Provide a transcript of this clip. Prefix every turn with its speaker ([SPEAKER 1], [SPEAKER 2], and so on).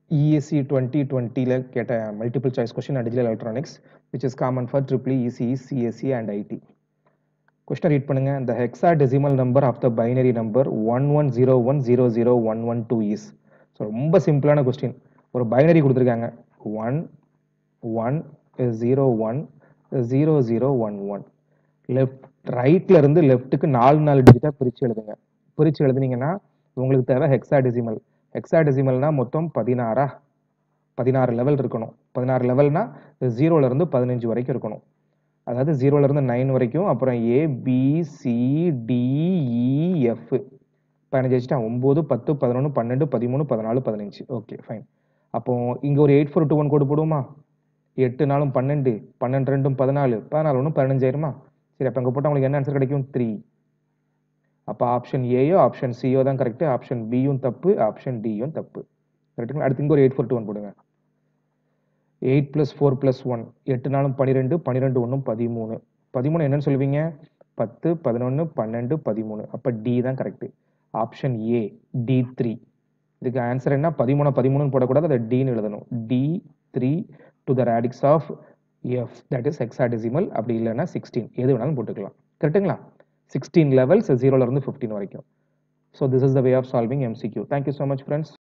[SPEAKER 1] ESC twenty டுவெண்ட்டியில் கேட்ட multiple choice question and digital electronics which is common for triple ECE CSE and IT question read பண்ணுங்க the hexadecimal number of the binary number one one zero one zero zero one one two is so ரொம்ப சிம்பிளான கொஸ்டின் ஒரு binary கொடுத்துருக்காங்க one one zero one zero zero one one left ரைட்ல இருந்து லெஃப்ட்டுக்கு நாலு நாலு டிஜிட்டாக பிரித்து எழுதுங்க பிரித்து எழுதுனீங்கன்னா உங்களுக்கு தேவை ஹெக்ஸாடெசிமல் ஹெக்ஸாடெசிமல்னா மொத்தம் பதினாறா பதினாறு லெவல் இருக்கணும் பதினாறு லெவல்னா ஜீரோல இருந்து பதினஞ்சு வரைக்கும் இருக்கணும் அதாவது ஜீரோல இருந்து நைன் வரைக்கும் அப்புறம் A B C D E F பதினஞ்சு வச்சுட்டா ஒம்பது பத்து பதினொன்று பன்னெண்டு பதிமூணு பதினாலு பதினஞ்சு ஓகே ஃபைன் அப்போ இங்கே ஒரு எயிட் ஃபோர் டூ ஒன் கோடு போடுவோமா எட்டு நாளும் பன்னெண்டு பன்னெண்டு ரெண்டும் பதினாலு பதினாலு ஒன்று பதினஞ்சாயிரமா சரி அப்போ இங்கே போட்டால் உங்களுக்கு என்ன ஆன்சர் கிடைக்கும் த்ரீ அப்போ ஆப்ஷன் ஏயோ ஆப்ஷன் சியோ தான் கரெக்டு ஆப்ஷன் பியும் தப்பு ஆப்ஷன் டியும் தப்பு கரெக்டுங்களா அடுத்து இங்கே ஒரு எயிட் ஃபோர் டூ ஒன் போடுங்க eight plus four plus one எட்டு நாளும் பன்னிரெண்டு பன்னிரெண்டு ஒன்றும் பதிமூணு பதிமூணு என்னன்னு சொல்லுவீங்க பத்து பதினொன்று பன்னெண்டு பதிமூணு அப்போ டி தான் correct option A D three இதுக்கு ஆன்சர் என்ன பதிமூணு பதிமூணுன்னு போடக்கூடாது அதை டின்னு எழுதணும் D three to the radix of F that is hexadecimal அப்படி இல்லைன்னா சிக்ஸ்டீன் எது வேணாலும் போட்டுக்கலாம் கரெக்டுங்களா சிக்ஸ்டீன் லெவல்ஸ் ஜீரோலேருந்து ஃபிஃப்டீன் வரைக்கும் so this is the way of solving MCQ thank you so much friends